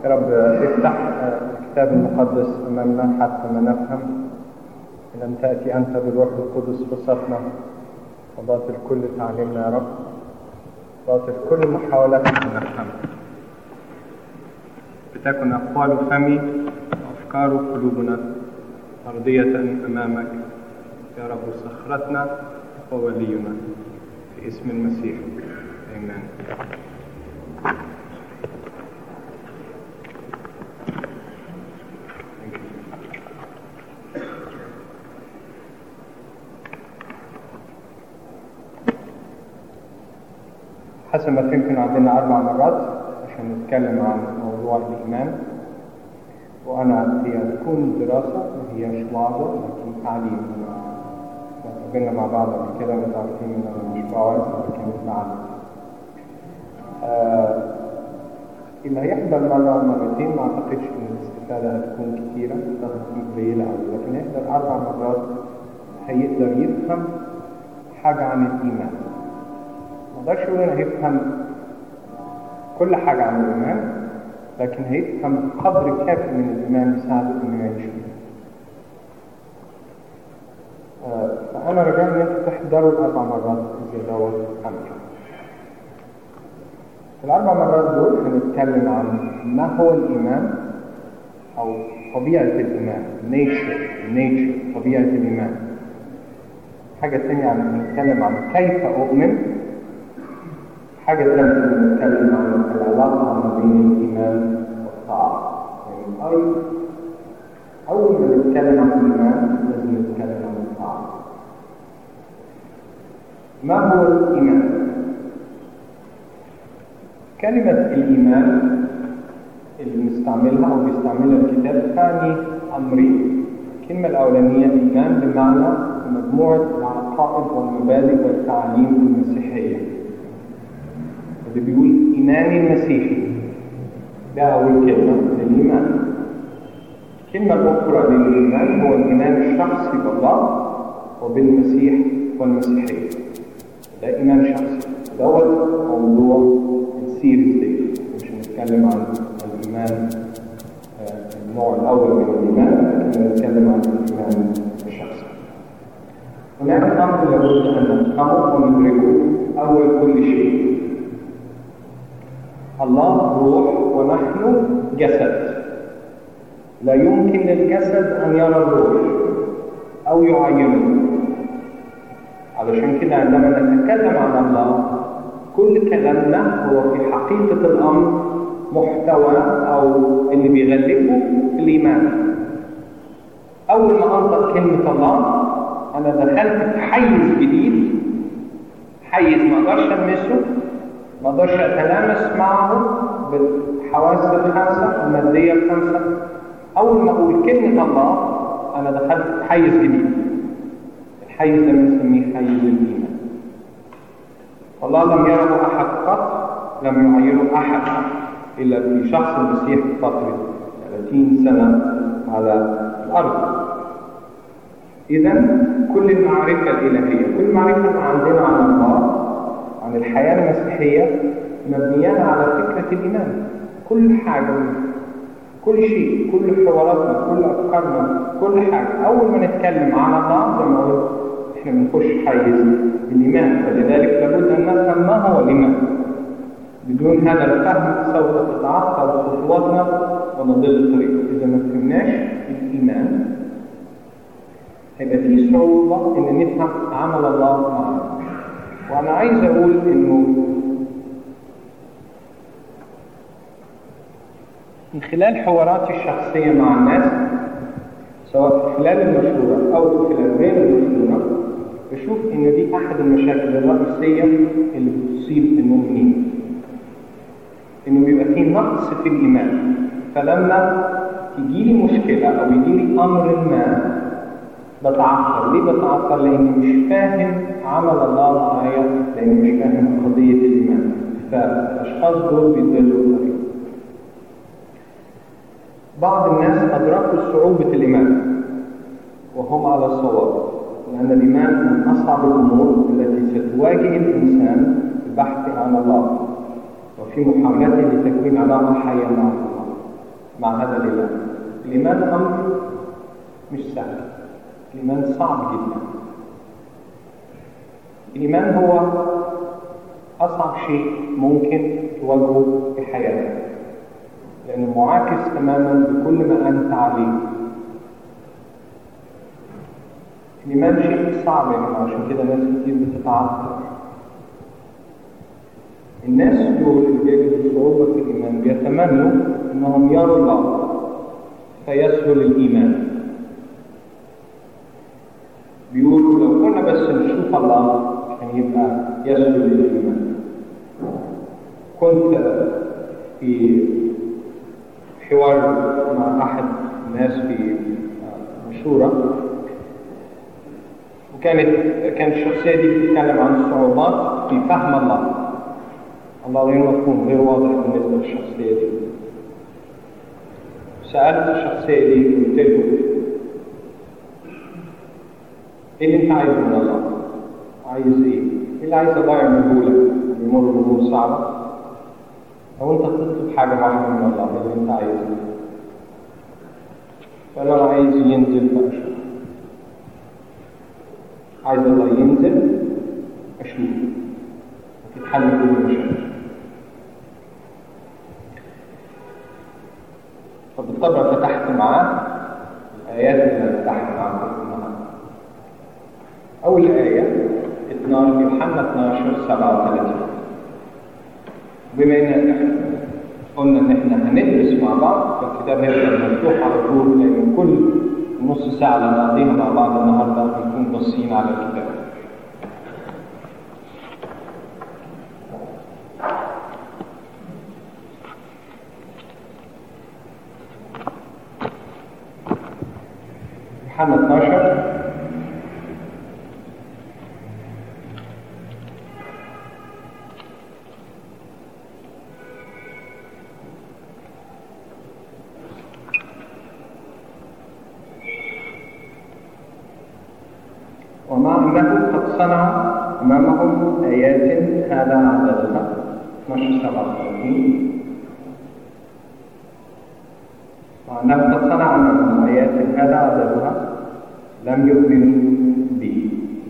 يا رب افتح الكتاب المقدس أمامنا حتى ما نفهم لم تأتي أنت بالروح القدس وسطنا وباطل كل تعليمنا يا رب باطل كل محاولاتنا أن نفهم بتكن أقوال فمي وأفكار قلوبنا أرضية أمامك يا رب صخرتنا وولينا في اسم المسيح آمين حسب ما فهمت عندنا أربع مرات عشان نتكلم عن موضوع الإيمان وأنا هي تكون دراسة ما هياش وعظة لكن تعليم قلنا مع بعض قبل كده متعرفين إن أنا مش بوعظ لكن بعلم آه اللي هيحضر مرة مرتين ما أعتقدش إن الاستفادة هتكون كتيرة هتكون قليلة أوي لكن يحضر أربع مرات هيقدر يفهم حاجة عن الإيمان ما اقدرش اقول انه هيفهم كل حاجة عن الإيمان لكن هيفهم قدر كافي من الإيمان يساعده إنه يعيش فيه. آه فأنا رجاء إن أنتوا تحضروا الأربع مرات إذا دوت أمر. في الأربع مرات دول هنتكلم عن ما هو الإيمان أو طبيعة الإيمان nature nature طبيعة الإيمان. حاجة تانية عن نتكلم عن كيف أؤمن حاجة ثالثة نتكلم عن العلاقة ما بين الإيمان والطاعة يعني أي أول ما نتكلم عن الإيمان لازم نتكلم عن الطاعة ما هو الإيمان؟ كلمة الإيمان اللي بنستعملها أو بيستعملها الكتاب تعني أمرين الكلمة الأولانية إيمان بمعنى مجموعة العقائد والمبادئ والتعاليم المسيحية اللي بيقول إيماني المسيحي ده أول كلمة للإيمان الكلمة الأخرى للإيمان هو الإيمان الشخصي بالله وبالمسيح والمسيحية ده إيمان شخصي دوت موضوع السيريز دي مش هنتكلم عن الإيمان النوع الأول من الإيمان لكن هنتكلم عن الإيمان الشخصي هناك أمر لابد أن نفهمه وندركه أول كل شيء الله روح ونحن جسد لا يمكن للجسد أن يرى الروح أو يعينه علشان كده عندما نتكلم عن الله كل كلامنا هو في حقيقة الأمر محتوى أو اللي بيغلبه الإيمان أول ما أنطق كلمة الله أنا دخلت في حيز جديد حيز ما أقدرش ألمسه ما اقدرش اتلامس معه بالحواس الخمسه الماديه الخمسه اول ما اقول كلمه الله انا دخلت في حيز جديد الحيز ده بنسميه حيز الايمان الله لم يره احد قط لم يعيره احد الا في شخص المسيح في فتره 30 سنه على الارض اذا كل المعرفه الالهيه كل معرفه عندنا عن الله عن الحياة المسيحية مبنية على فكرة الإيمان كل حاجة كل شيء كل حواراتنا كل أفكارنا كل حاجة أول ما نتكلم عن الله زي ما قلت إحنا بنخش حيز الإيمان فلذلك لابد أن نفهم ما هو الإيمان بدون هذا الفهم سوف تتعطل خطواتنا ونضل الطريق إذا ما فهمناش الإيمان هيبقى في صعوبة إن نفهم عمل الله معنا وأنا عايز أقول إنه من خلال حواراتي الشخصية مع الناس سواء في خلال المشورة أو في خلال غير المشورة بشوف إن دي أحد المشاكل الرئيسية اللي بتصيب المؤمنين إنه بيبقى فيه نقص في الإيمان فلما تجي لي مشكلة أو يجي لي أمر ما بتعثر ليه بتعثر لاني مش فاهم عمل الله معايا لاني مش فاهم قضيه الايمان فالاشخاص دول بيضلوا الطريق بعض الناس ادركوا صعوبه الايمان وهم على الصواب لان الايمان من اصعب الامور التي ستواجه الانسان في البحث عن الله وفي محاولته لتكوين علاقه حيه مع الله مع هذا الإيمان الإيمان أمر مش سهل الإيمان صعب جدا الإيمان هو أصعب شيء ممكن تواجهه في حياتك لأنه معاكس تماما بكل ما أنت عليه الإيمان شيء صعب يا جماعة عشان كده ناس كتير بتتعثر الناس دول اللي بيجدوا صعوبة في الإيمان بيتمنوا إنهم يروا الله فيسهل الإيمان بيقولوا لو كنا بس نشوف الله كان يبقى يسهل الإيمان كنت في حوار مع أحد الناس في مشورة وكانت كانت الشخصية دي بتتكلم عن الصعوبات في فهم الله الله غير مفهوم غير واضح بالنسبة للشخصية دي سألت الشخصية دي قلت له ايه اللي انت عايزه من الله؟ عايز ايه؟ ايه اللي عايز الله يعمله لك؟ يمر بأمور صعبة؟ لو انت تطلب حاجة واحدة من الله ايه اللي انت عايزه؟ فقال انا عايز ينزل فأشوف عايز الله ينزل أشوف وتتحل كل المشاكل فبالطبع فتحت معاه الآيات اللي فتحت معاه أول آية 12 يوحنا 12 37 بما إن إحنا قلنا إن إحنا هندرس مع بعض فالكتاب هيفضل مفتوح على طول لأن كل نص ساعة اللي نقضيها مع بعض النهارده هنكون باصين على الكتاب. يوحنا 12 ومع أنه قد صنع أمامهم آيات هذا عددها 12 37 مع أنه قد صنع أمامهم آيات هذا عددها لم يؤمنوا به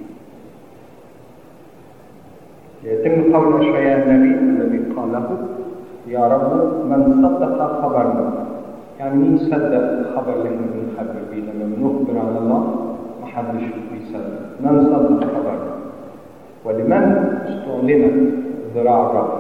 يتم قول أشعياء النبي الذي قاله يا رب من صدق خبرنا يعني مين صدق الخبر اللي احنا بنخبر بيه لما بنخبر عن الله محدش بيصدق من صدق خبرنا ولمن استعلنت ذراع الرب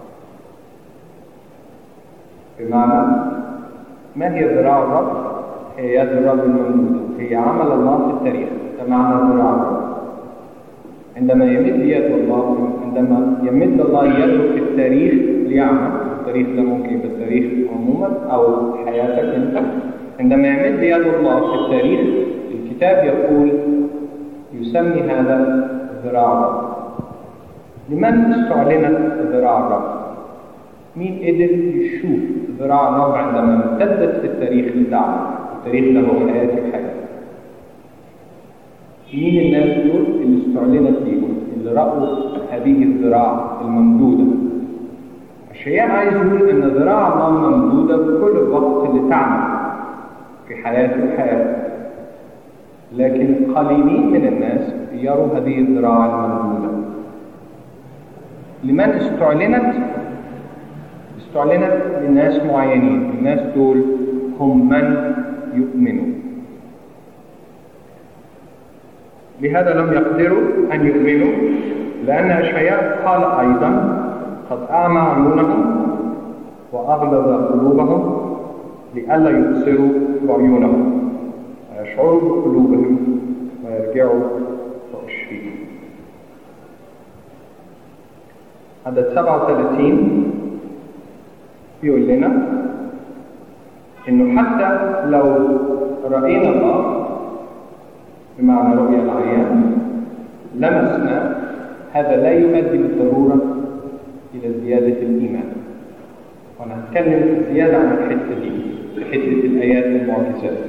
بمعنى ما هي ذراع الرب هي يد الرب الممدودة هي عمل الله في التاريخ ده معنى ذراع الرب عندما يمد يد الله عندما يمد الله يده في التاريخ ليعمل التاريخ ده ممكن يبقى التاريخ عموما او حياتك انت عندما يمد يد الله في التاريخ الكتاب يقول يسمي هذا ذراع الرب لمن استعلنت ذراع الرب مين قدر يشوف ذراع الرب عندما امتدت في التاريخ لتعمل التاريخ ده هو حياتي وحياتك مين الناس دول اللي استعلنت ليهم اللي رأوا هذه الذراع الممدودة الشيعة عايز يقول ان ذراع الله ممدودة بكل الوقت اللي تعمل في حياتي وحياتك لكن قليلين من الناس يروا هذه الذراع الممدودة لمن استعلنت استعلنت لناس معينين الناس دول هم من يؤمنوا لهذا لم يقدروا أن يؤمنوا لأن أشعياء قال أيضا قد أعمى عيونهم وأغلظ قلوبهم لئلا يبصروا بعيونهم ويشعروا بقلوبهم ويرجعوا فأشفيهم عدد 37 بيقول لنا انه حتى لو رأينا الله بمعنى رؤيا العيان لمسنا هذا لا يؤدي بالضرورة إلى زيادة الإيمان وأنا هتكلم زيادة عن الحتة دي في حتة الآيات المعجزات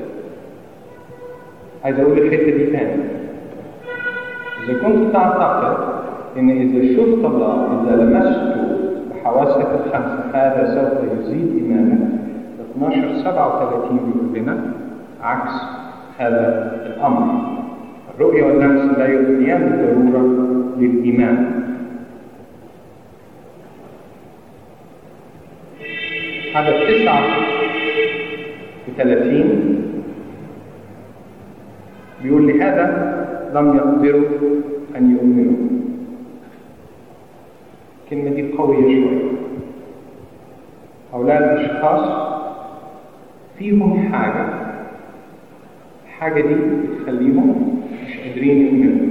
عايز أقول الحتة دي تاني إذا كنت تعتقد إن إذا شفت الله إذا لمسته بحواسك الخمسة هذا سوف يزيد إيمانك 12 37 بيقول لنا عكس هذا الأمر الرؤية واللمس لا يبنيان بالضرورة للإيمان عدد تسعة وثلاثين بيقول لهذا لم يقدروا أن يؤمنوا الكلمة دي قوية شوية هؤلاء الأشخاص فيهم حاجة الحاجة دي بتخليهم مش قادرين يؤمنوا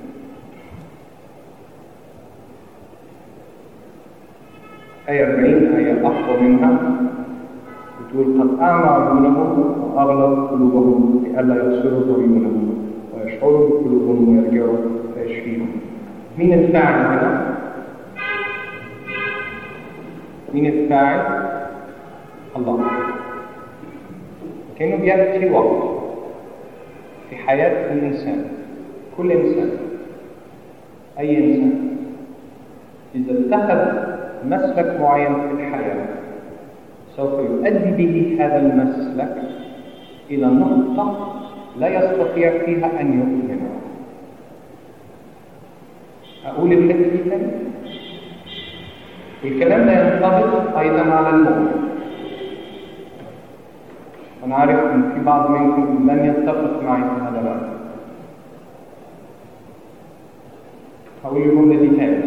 آية 40 آية أقوى منها بتقول قد أعمى عيونهم وأغلق قلوبهم لئلا يبصروا عيونهم ويشعروا بقلوبهم ويرجعوا فيشفيهم مين الفاعل هنا؟ مين الفاعل؟ الله كأنه بيأتي وقت في حياة الإنسان كل إنسان أي إنسان إذا اتخذ مسلك معين في الحياة سوف يؤدي به هذا المسلك إلى نقطة لا يستطيع فيها أن يؤمن أقول الفكرة دي تاني الكلام ده ينطبق أيضا على المؤمن أنا عارف إن في بعض منكم لن يتفق معي في هذا الأمر هقول الجملة دي تاني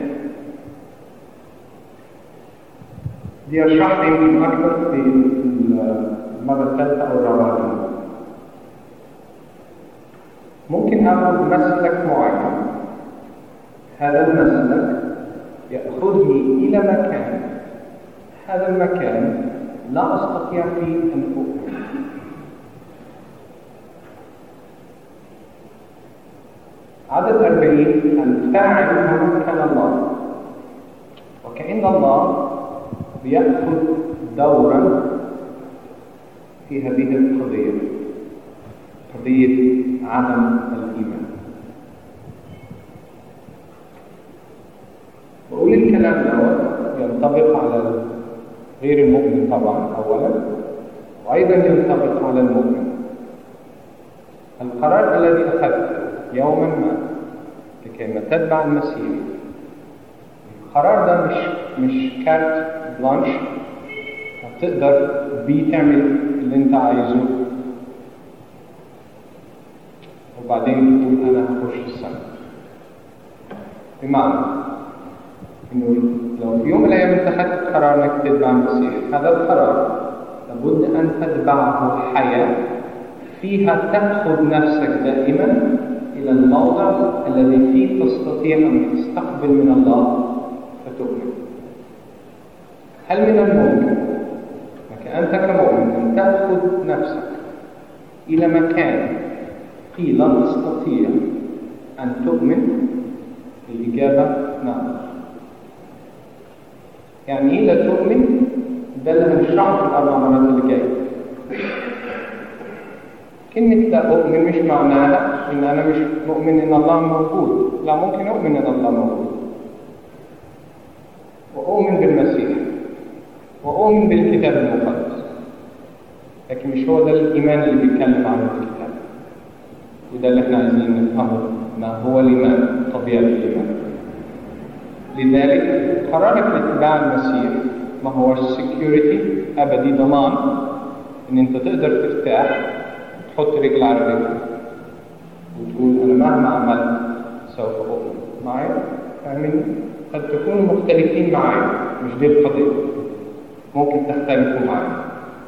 دي أشرحت يمكن أكثر في المرة الثالثة أو الرابعة ممكن أخذ مسلك معين هذا المسلك يأخذني إلى مكان هذا المكان لا أستطيع فيه أن أؤمن عدد أربعين الفاعل هو كان الله وكأن الله بيأخذ دورا في هذه القضية قضية عدم الإيمان بقول الكلام دوت ينطبق على غير المؤمن طبعا أولا وأيضا ينطبق على المؤمن القرار الذي أخذته يوما ما لكي تتبع المسيح القرار ده مش مش كارت بلانش هتقدر بيه تعمل اللي انت عايزه وبعدين تقول انا هخش السنة بمعنى انه لو في يوم من الايام انت خدت قرار انك تتبع المسيح هذا القرار لابد ان تتبعه حياة فيها تأخذ نفسك دائما إلى الموضع الذي فيه تستطيع أن تستقبل من الله فتؤمن هل من الممكن لك أنت كمؤمن أن تأخذ نفسك إلى مكان فيه لا تستطيع أن تؤمن الإجابة نعم يعني إيه لا تؤمن ده اللي هنشرحه في الأربع مرات اللي جاية كلمة لا أؤمن مش معناها إن أنا مش مؤمن إن الله موجود لا ممكن أؤمن إن الله موجود وأؤمن بالمسيح وأؤمن بالكتاب المقدس لكن مش هو ده الإيمان اللي بيتكلم عنه الكتاب وده اللي احنا عايزين نفهمه ما هو الإيمان طبيعة الإيمان لذلك قرارك لاتباع المسيح ما هو security أبدي ضمان إن أنت تقدر ترتاح تحط رجل على رجل وتقول أنا مهما عملت سوف أؤمن معايا فاهمين قد تكونوا مختلفين معايا مش دي القضية ممكن تختلفوا معايا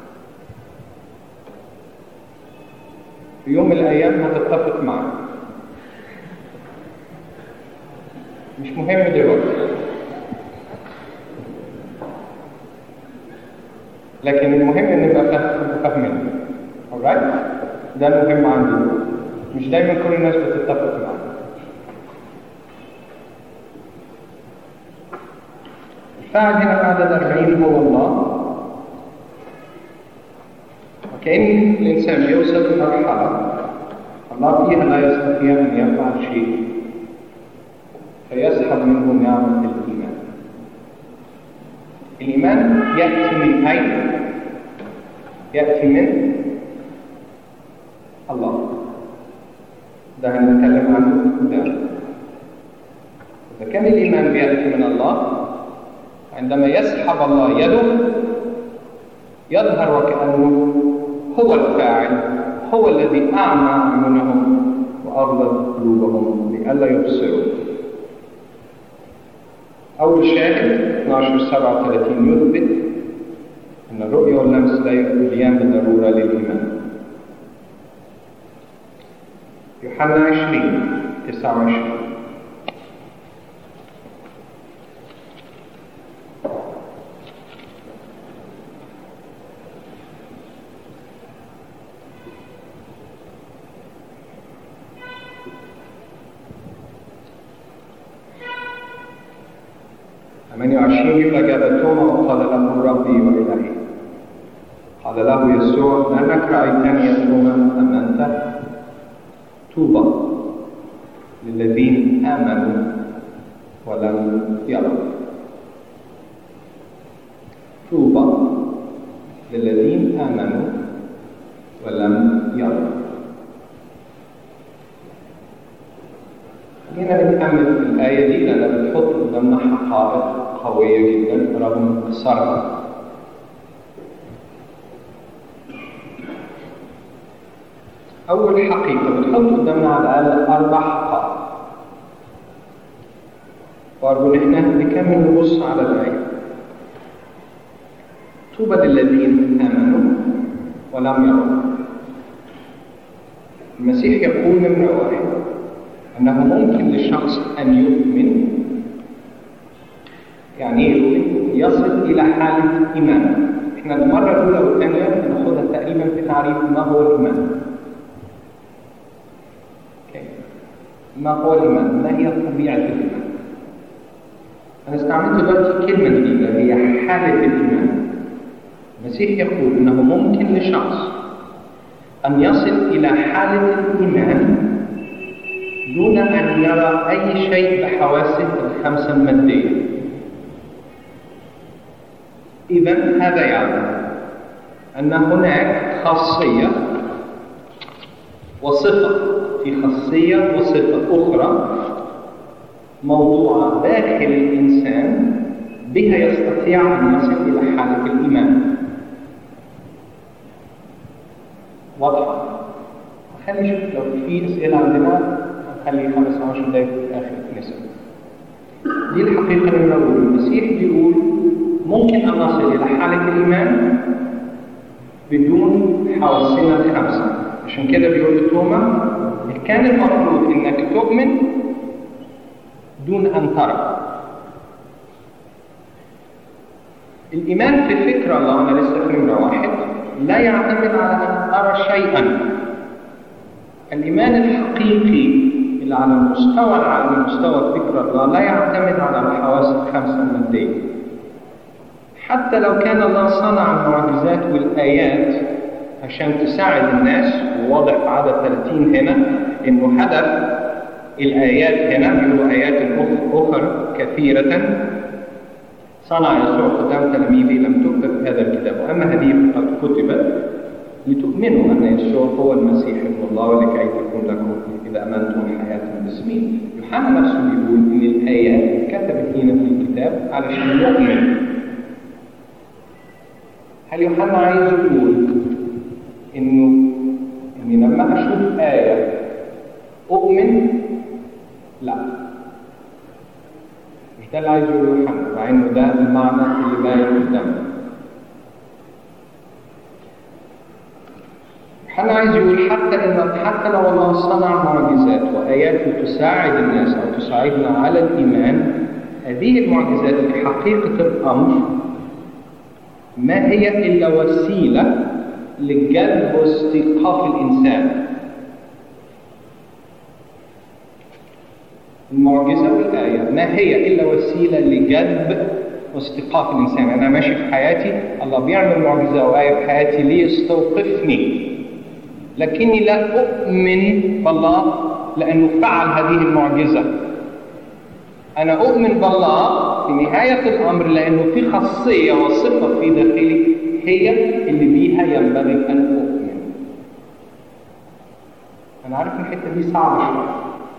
في يوم من الأيام هتتفق معايا مش مهم دلوقتي لكن المهم ان نبقى فاهمين alright ده المهم عندي مش دايما كل الناس بتتفق معايا الفاعل هنا في عدد 40 هو الله وكأن الإنسان بيوصل لمرحلة الله فيها لا يستطيع أن يفعل شيء فيسحب منه نعمة الإيمان الإيمان يأتي من أين؟ يأتي من الله ده هنتكلم عنه قدام إذا كان الإيمان بيأتي من الله عندما يسحب الله يده يظهر وكأنه هو الفاعل هو الذي أعمى أعينهم وأغلق قلوبهم لئلا يبصروا أول شاهد 12 37 يثبت أن الرؤية واللمس لا يؤديان بالضرورة للإيمان يوحنا 20 29 28 فجاب توما وقال له ربي وإلهي قال له يسوع لأنك رأيتني يا توما أمنت طوبى للذين آمنوا ولم يروا طوبى للذين آمنوا ولم يروا خلينا نكمل في الآية دي لأنها بتحط قدامنا حقائق قوية جدا رغم قصرها أول حقيقة بتحط قدامنا على الأقل أربع حقائق وأرجو إن إحنا نكمل نبص على الآية طوبى للذين آمنوا ولم يروا المسيح يقول نمرة واحد أنه ممكن لشخص أن يؤمن يعني ايه يؤمن؟ يصل إلى حالة إيمان إحنا المرة الأولى والثانية ناخدها تقريبا في تعريف ما هو الإيمان ما هو الإيمان؟ ما هي طبيعة الإيمان؟ أنا استعملت دلوقتي كلمة جديدة هي حالة الإيمان. المسيح يقول إنه ممكن لشخص أن يصل إلى حالة الإيمان دون أن يرى أي شيء بحواسه الخمسة المادية. إذا هذا يعني أن هناك خاصية وصفة في خاصية وصفة أخرى موضوعة داخل الإنسان بها يستطيع أن يصل إلى حالة الإيمان واضحة خلي نشوف لو في أسئلة عندنا نخلي 15 دقيقة في الآخر نسأل دي الحقيقة اللي بنقول المسيح بيقول ممكن أن نصل إلى حالة الإيمان بدون حواسنا الخمسة عشان كده بيقول لتوما كان المفروض انك تؤمن دون ان ترى الايمان في فكر الله انا لسه في نمره واحد لا يعتمد على ان ارى شيئا الايمان الحقيقي اللي على المستوى العالمي مستوى فكر الله لا يعتمد على الحواس الخمسه الماديه حتى لو كان الله صنع المعجزات والايات عشان تساعد الناس وواضح في عدد 30 هنا انه هدف الايات هنا بيقولوا ايات اخر كثيره صنع يسوع قدام تلاميذه لم تكتب في هذا الكتاب واما هذه فقد كتبت لتؤمنوا ان يسوع هو المسيح ابن الله ولكي تكون لكم اذا امنتم حياه باسمه يوحنا نفسه بيقول ان الايات كتبت هنا في الكتاب علشان نؤمن هل يوحنا عايز يقول انه اني لما اشوف ايه اؤمن لا مش ده اللي عايز يقوله يوحنا مع انه ده المعنى اللي باين قدامنا يوحنا عايز يقول حتى ان حتى لو الله صنع معجزات وايات تساعد الناس او تساعدنا على الايمان هذه المعجزات في حقيقه الامر ما هي الا وسيله لجلب واستيقاف الإنسان المعجزة والآية ما هي إلا وسيلة لجلب واستيقاف الإنسان أنا ماشي في حياتي الله بيعمل معجزة وآية في حياتي ليستوقفني لكني لا أؤمن بالله لأنه فعل هذه المعجزة أنا أؤمن بالله في نهاية الأمر لأنه في خاصية وصفة في داخلي هي اللي بيها ينبغي ينبغي أن أؤمن أنا عارف الحتة دي صعبة شوية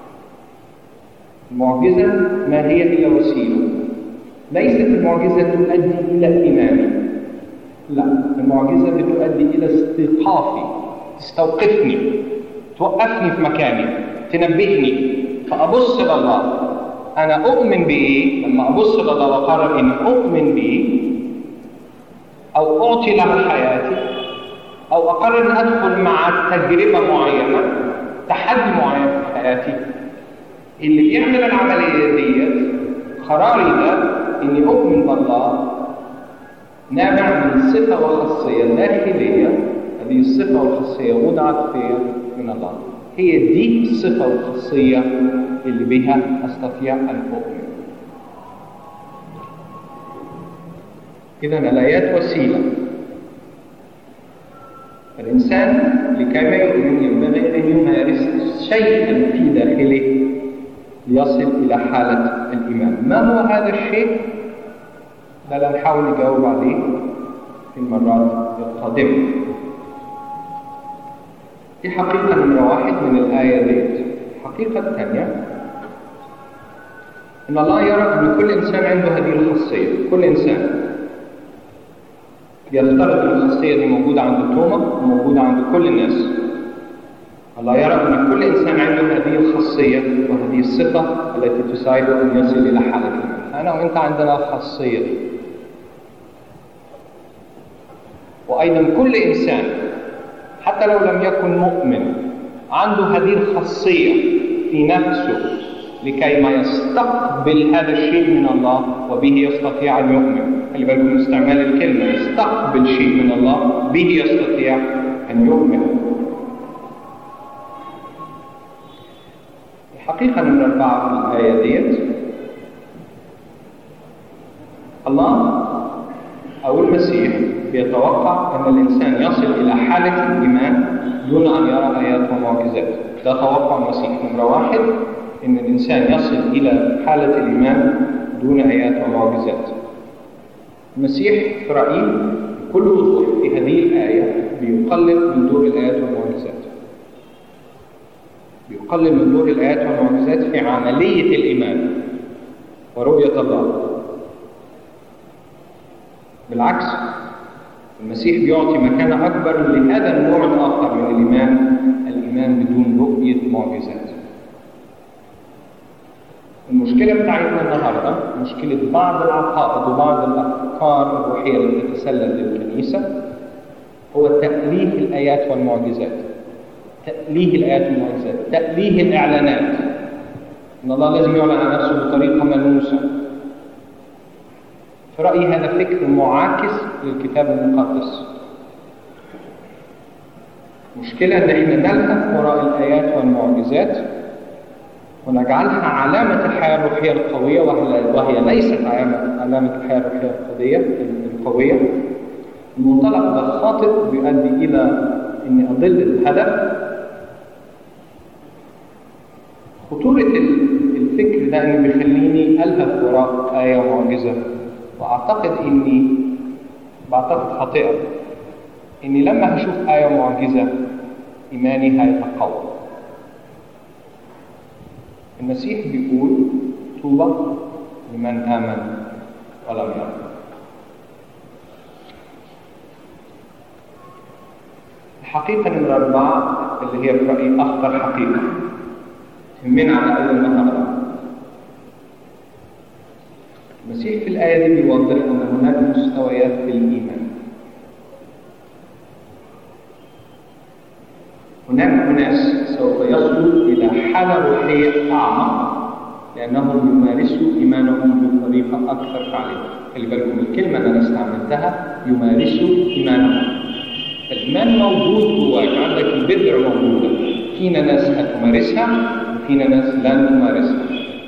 المعجزة ما هي إلا وسيلة ليست المعجزة تؤدي إلى إيماني لا المعجزة بتؤدي إلى استيقافي تستوقفني توقفني في مكاني تنبهني فأبص لله أنا أؤمن بإيه لما أبص لله وأقرر إني أؤمن بإيه أو أعطي له حياتي أو أقرر أن أدخل مع تجربة معينة تحدي معين في حياتي اللي بيعمل العملية ديت قراري ده إني أؤمن بالله نابع من صفة وخاصية داخلية هذه الصفة والخاصية وضعت فيا من الله هي دي الصفة والخاصية اللي بها أستطيع أن أؤمن إذا الآيات وسيلة الإنسان لكي ما يؤمن ينبغي أن يمارس شيئا في داخله ليصل إلى حالة الإيمان ما هو هذا الشيء؟ ده نحاول نجاوب عليه في المرات القادمة دي حقيقة نمرة واحد من الآية ديت الحقيقة الثانية إن الله يرى أن كل إنسان عنده هذه الخاصية كل إنسان يفترض أن الخاصية دي موجودة عند توما وموجودة عند كل الناس الله يرى أن كل إنسان عنده هذه الخاصية وهذه الصفة التي تساعده أن يصل إلى حالة الإيمان أنا وأنت عندنا الخاصية دي وأيضا كل إنسان حتى لو لم يكن مؤمن عنده هذه الخاصية في نفسه لكي ما يستقبل هذا الشيء من الله وبه يستطيع أن يؤمن خلي بالكم من استعمال الكلمة يستقبل شيء من الله به يستطيع أن يؤمن الحقيقة نمرة أربعة في الآية ديت الله أو المسيح بيتوقع أن الإنسان يصل إلى حالة الإيمان دون أن يرى آيات ومعجزات ده توقع المسيح نمرة واحد أن الإنسان يصل إلى حالة الإيمان دون آيات ومعجزات المسيح في رأيي بكل وضوح في هذه الآية بيقلل من دور الآيات والمعجزات بيقلل من دور الآيات والمعجزات في عملية الإيمان ورؤية الله بالعكس المسيح بيعطي مكانة أكبر لهذا النوع الآخر من الإيمان الإيمان بدون رؤية معجزات المشكلة بتاعتنا النهاردة مشكلة بعض العقائد وبعض الأفكار الروحية التي تتسلل للكنيسة هو تأليه الآيات والمعجزات تأليه الآيات والمعجزات تأليه الإعلانات إن الله لازم يعلن عن نفسه بطريقة ملموسة في رأيي هذا فكر معاكس للكتاب المقدس مشكلة إن إحنا نلهث وراء الآيات والمعجزات ونجعلها علامة الحياة الروحية القوية وهي ليست علامة الحياة الروحية القوية القوية المنطلق ده خاطئ بيؤدي إلى إني أضل الهدف خطورة الفكر ده إنه بيخليني ألهث وراء آية ومعجزة وأعتقد إني بعتقد خاطئة إني لما هشوف آية معجزة إيماني هيتقوى المسيح بيقول طوبى لمن آمن ولم يرى الحقيقة نمرة أربعة اللي هي في رأيي أخطر حقيقة من على أول النهاردة المسيح في الآية دي بيوضح أن هناك مستويات في الإيمان هناك أناس سوف يصلوا إلى حالة روحية أعمق لأنهم يمارسوا إيمانهم بطريقة أكثر فعالية خلي بالكم الكلمة اللي أنا استعملتها يمارسوا إيمانهم الإيمان موجود جواك عندك البذرة موجودة فينا ناس هتمارسها وفينا ناس لن تمارسها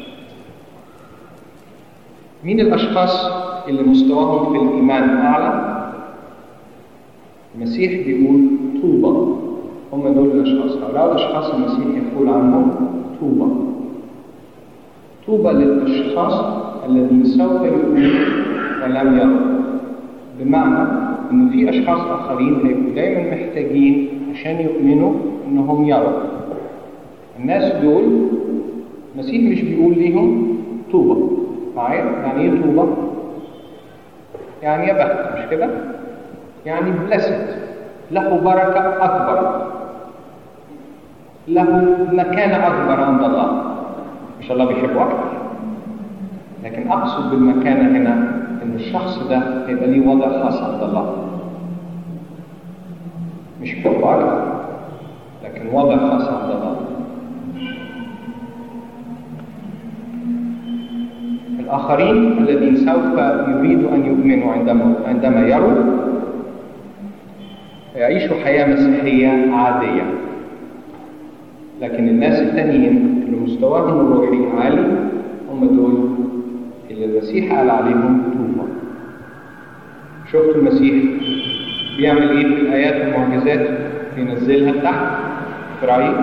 مين الأشخاص اللي مستواهم في الإيمان أعلى؟ المسيح بيقول طوبى هم دول الأشخاص هؤلاء الأشخاص المسيح يقول عنهم طوبى طوبى للأشخاص الذين سوف يؤمنون ولم يروا بمعنى إنه في أشخاص آخرين هيبقوا دايما محتاجين عشان يؤمنوا إنهم يروا الناس دول المسيح مش بيقول ليهم طوبة معايا يعني ايه طوبة؟ يعني يا بخت مش كده؟ يعني بلست له بركة أكبر له مكانة أكبر عند الله مش الله بيحبه أكتر لكن أقصد بالمكانة هنا إن الشخص ده هيبقى ليه وضع خاص عند الله مش حبه أكتر لكن وضع خاص عند الله الآخرين الذين سوف يريدوا أن يؤمنوا عندما عندما يروا يعيشوا حياة مسيحية عادية لكن الناس التانيين اللي مستواهم الروحي عالي هم دول اللي المسيح قال عليهم توبة شفتوا المسيح بيعمل ايه في الآيات والمعجزات بينزلها تحت في رأيي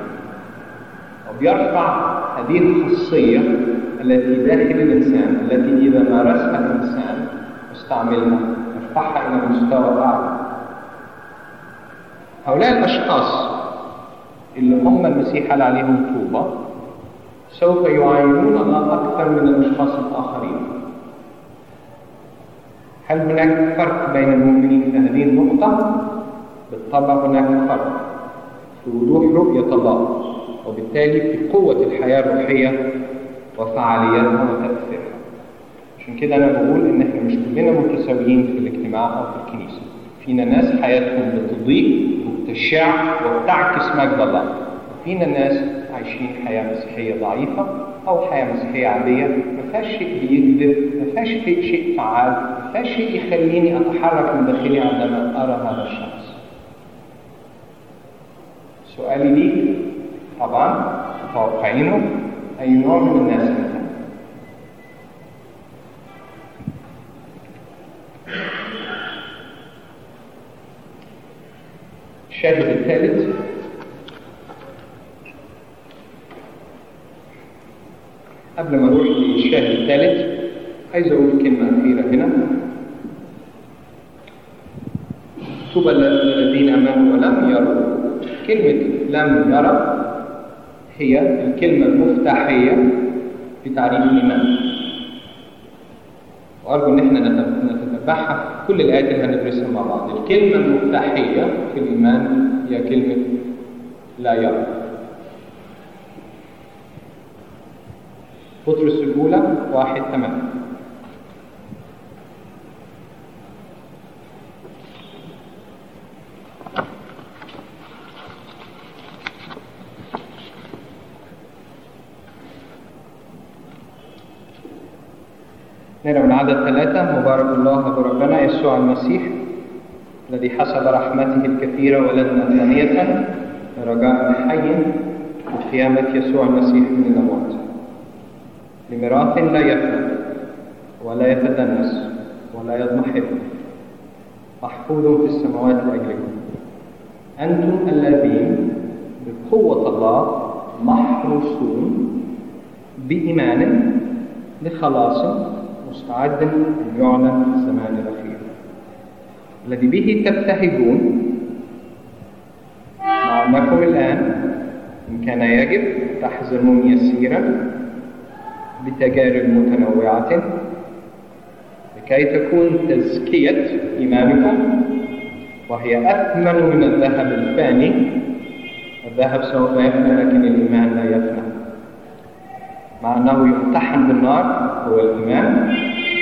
وبيرفع هذه الخاصية التي داخل الإنسان التي إذا مارسها الإنسان واستعملها يرفعها إلى مستوى أعلى هؤلاء الأشخاص اللي هم المسيح قال عليهم طوبى سوف يعاينون الله أكثر من الأشخاص الآخرين هل هناك فرق بين المؤمنين في هذه النقطة؟ بالطبع هناك فرق في وضوح رؤية الله وبالتالي في قوة الحياة الروحية وفعاليتها وتأثيرها عشان كده أنا بقول إن إحنا مش كلنا متساويين في الاجتماع أو في الكنيسة فينا ناس حياتهم بتضيء وبتشع وبتعكس مجد الله وفينا ناس عايشين حياة مسيحية ضعيفة أو حياة مسيحية عادية ما فيهاش شيء بيجذب ما فيهاش شيء فعال ما فيهاش شيء يخليني أتحرك من داخلي عندما أرى هذا الشخص سؤالي ليك طبعا تتوقعينه أي نوع من الناس أنت الشاهد الثالث قبل ما اروح للشاهد الثالث عايز اقول كلمه اخيره هنا طوبى الذين امنوا ولم يروا كلمه لم يرى هي الكلمه المفتاحيه في تعريف الايمان وارجو ان احنا نتتبعها في كل الايات اللي هندرسها مع بعض الكلمه المفتاحيه في الايمان هي كلمه لا يرى بطرس الأولى واحد ثمانية نرى من عدد ثلاثة مبارك الله بربنا يسوع المسيح الذي حسب رحمته الكثيرة ولدنا ثانية رجاء حي بقيامة يسوع المسيح من الأموات لميراث لا يفنى ولا يتدنس ولا يضمحل محفوظ في السماوات لأجلكم أنتم الذين بقوة الله محروسون بإيمان لخلاص مستعد أن يعلن في الزمان الأخير الذي به تبتهجون مع أنكم الآن إن كان يجب تحزنون يسيرا بتجارب متنوعة لكي تكون تزكية إيمانكم وهي أثمن من الذهب الفاني الذهب سوف يفنى لكن الإيمان لا يفنى مع أنه يمتحن بالنار هو الإيمان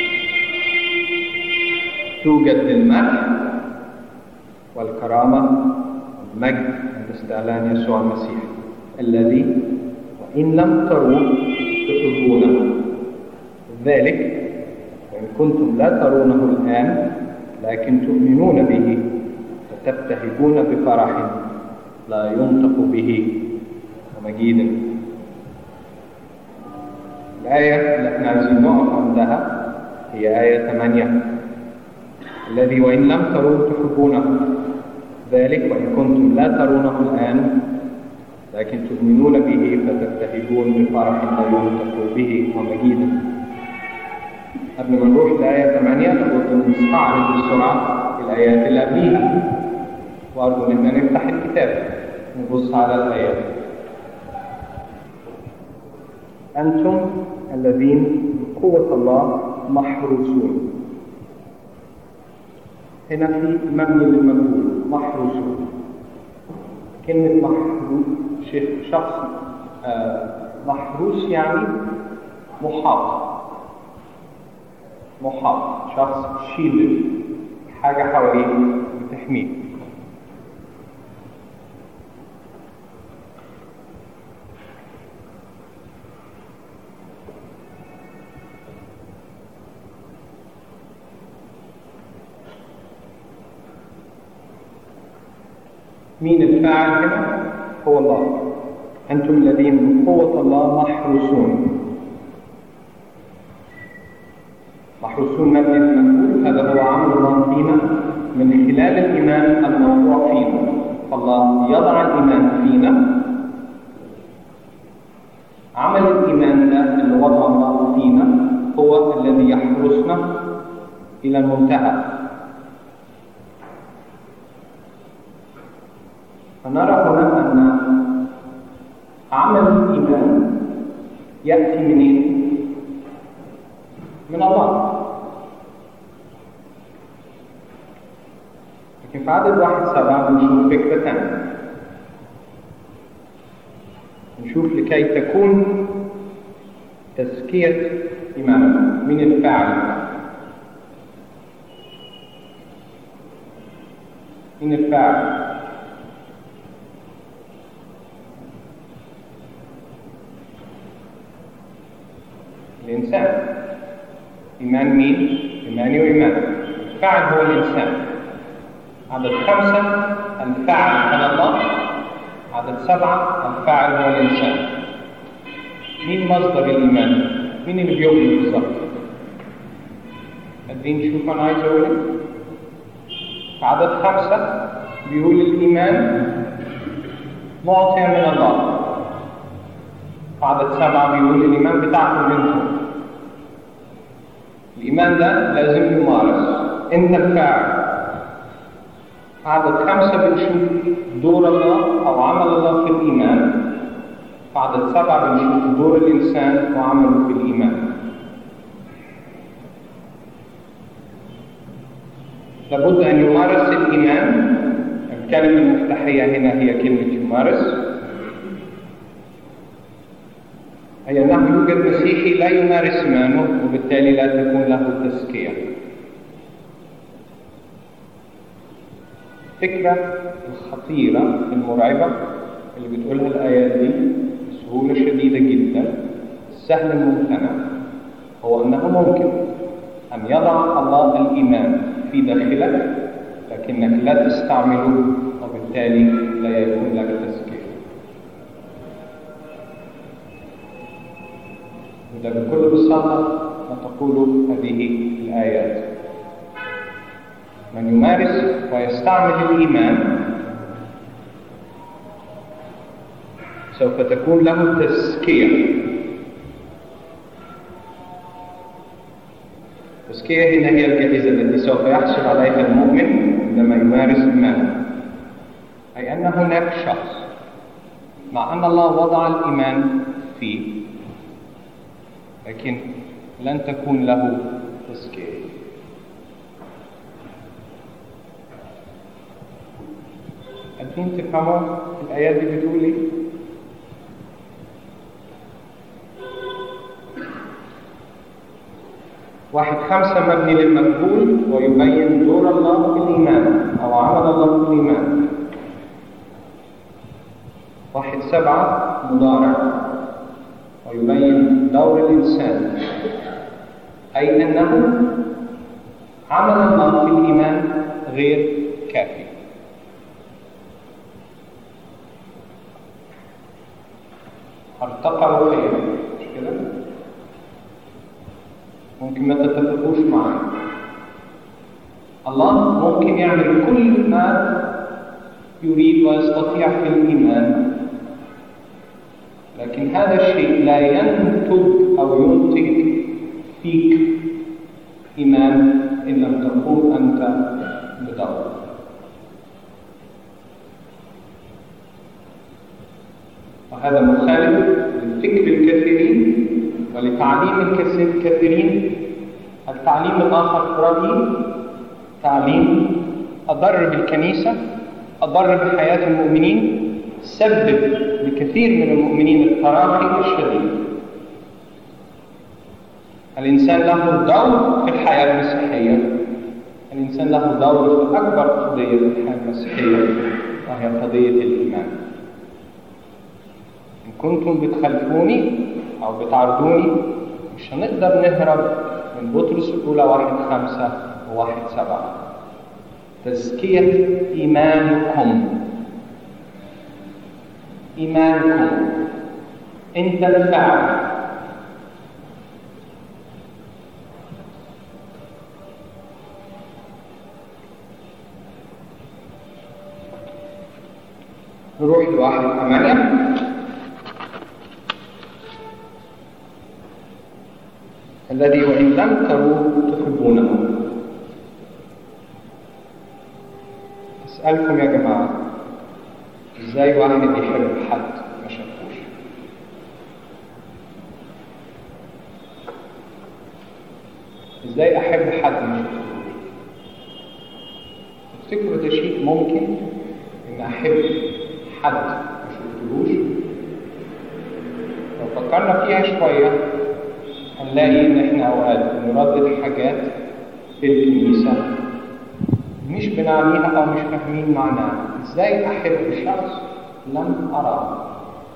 توجد للمدح والكرامة والمجد عند استعلان يسوع المسيح الذي وإن لم تروا تحبونه ذلك وإن كنتم لا ترونه الآن لكن تؤمنون به فتبتهجون بفرح لا ينطق به ومجيد الآية اللي احنا عايزين نقف عندها هي آية 8 الذي وإن لم تروا تحبونه ذلك وإن كنتم لا ترونه الآن لكن تؤمنون به فتبتهجون بفرح لا ينطق به ومجيدا قبل ما نروح لآية 8 لابد أن نستعرض بسرعة الآيات اللي قبليها وأرجو إن احنا نفتح الكتاب نبص على الآيات أنتم الذين قوة الله محروسون هنا في مبني للمجهول محروسون كلمة محروس شخص آه محروس يعني محاط محاط شخص شيلد حاجة حواليه بتحميه مين الفاعل هنا هو الله أنتم الذين من قوة الله محروسون محروسون مبني المفعول هذا هو عمل الله فينا من خلال الإيمان الموضوع فينا فالله يضع الإيمان فينا عمل الإيمان ده اللي وضع الله فينا هو الذي يحرسنا إلى المنتهى فنرى هنا أن عمل الإيمان يأتي منين؟ من الله لكن في عدد واحد سبعة بنشوف فكرة ثانية نشوف لكي تكون تزكية إيماننا من الفاعل من الفاعل الإنسان إيمان مين؟ إيماني وإيمان الفاعل هو الإنسان عدد خمسة الفاعل كان الله عدد سبعة الفاعل هو الإنسان مين مصدر الإيمان؟ مين اللي بيؤمن بالظبط؟ قادرين نشوف أنا عايز أقول إيه؟ في عدد خمسة بيقول الإيمان معطي من الله في عدد سبعة بيقول الإيمان بتاعكم أنتم الإيمان ده لازم يمارس أنت الفاعل عدد خمسة بنشوف دور الله أو عمل الله في الإيمان في عدد سبعة بنشوف دور الإنسان وعمله في الإيمان لابد أن يمارس الإيمان الكلمة المفتاحية هنا هي كلمة يمارس أي أنه يوجد مسيحي لا يمارس إيمانه وبالتالي لا تكون له تزكية الفكرة الخطيرة المرعبة اللي بتقولها الآيات دي بسهولة شديدة جدا السهل الممتنع هو أنه ممكن أن يضع الله الإيمان في داخلك لكنك لا تستعمله وبالتالي لا يكون لك تزكية وده بكل بساطة ما تقول هذه الآيات من يمارس ويستعمل الإيمان سوف تكون له تزكية التزكية هنا هي الجائزة التي سوف يحصل عليها المؤمن عندما يمارس إيمانه أي أن هناك شخص مع أن الله وضع الإيمان فيه لكن لن تكون له تزكية قادرين تفهموا الآيات دي بتقول إيه؟ واحد خمسة مبني للمجهول ويبين دور الله في الإيمان أو عمل الله في الإيمان واحد سبعة مضارع ويبين دور الإنسان أي أنه عمل الله في الإيمان غير كافي ارتقى خير مش كده؟ ممكن ما تتفقوش معي الله ممكن يعمل كل ما يريد ويستطيع في الإيمان لكن هذا الشيء لا ينتج أو ينتج فيك إيمان إن لم تكون أنت بدور وهذا مخالف لفكر الكثيرين ولتعليم الكثيرين التعليم الآخر في رأيي تعليم أضر بالكنيسة أضر بحياة المؤمنين سبب لكثير من المؤمنين التراخي الشديد الإنسان له دور في الحياة المسيحية الإنسان له دور في أكبر قضية في الحياة المسيحية وهي قضية الإيمان إن كنتم بتخلفوني أو بتعرضوني مش هنقدر نهرب من بطرس الأولى واحد خمسة وواحد سبعة تزكية إيمانكم إيمانكم أنت الفاعل نروح لواحد ثمانية الذي وإن لم تروا تحبونه أسألكم يا جماعة إزاي واحد يحب حد ما شافوش إزاي أحب حد ما شافوش تفتكروا ده شيء ممكن إن أحب حد ما شفتلوش لو فكرنا فيها شوية هنلاقي إن إحنا أوقات بنردد حاجات في الكنيسة مش بنعنيها أو مش فاهمين معناها إزاي أحب شخص لم أراه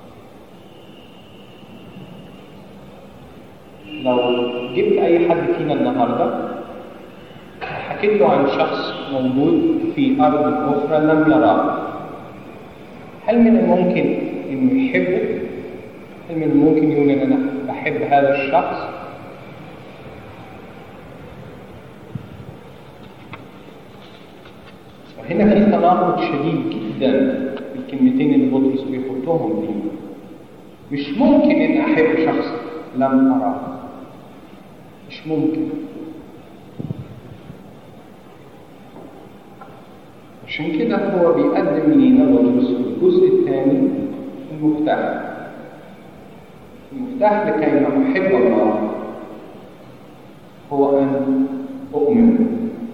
لو جبت أي حد فينا النهاردة حكيت له عن شخص موجود في أرض أخرى لم يراه هل من الممكن إنه يحبه؟ هل من الممكن يقول إن أنا بحب هذا الشخص؟ وهنا في تناقض شديد جدا في الكلمتين اللي بطرس بيحطهم دي مش ممكن إن أحب شخص لم أراه مش ممكن عشان كده هو بيقدم لينا بطرس في الجزء الثاني المفتاح المفتاح لكي نحب الله هو أن أؤمن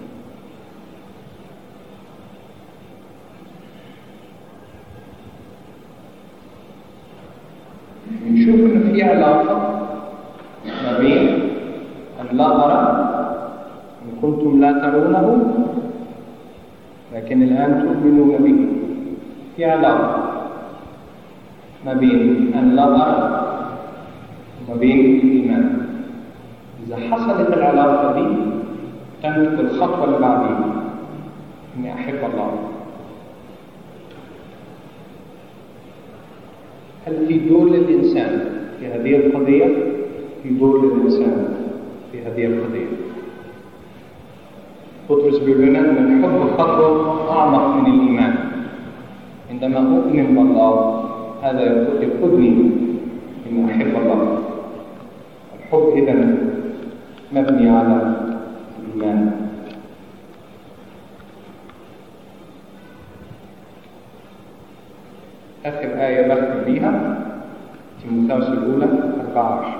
نشوف إن في علاقة ما بين أن لا أرى إن كنتم لا ترونه لكن الآن تؤمنون به في علاقة ما بين أن لا أرى وما بين الإيمان إذا حصلت العلاقة دي تنتج الخطوة اللي بعدين إني أحب الله هل في دور للإنسان في هذه القضية؟ في دور للإنسان في هذه القضية بطرس بيقول لنا ان الحب خطوه اعمق من الايمان عندما اؤمن بالله هذا يقودني ان احب الله الحب اذا مبني على الايمان اخر ايه بختم بيها تيموثاوس الاولى 24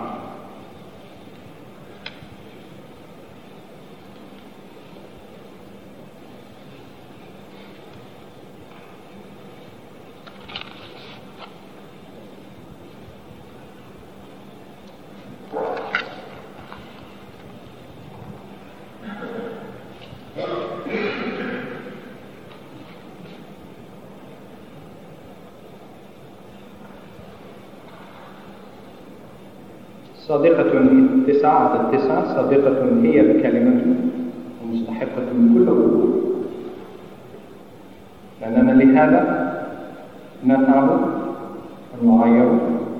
صادقة تسعة عدد تسعة صادقة هي الكلمة ومستحقة من كل قبول لأننا لهذا نتعب ونعير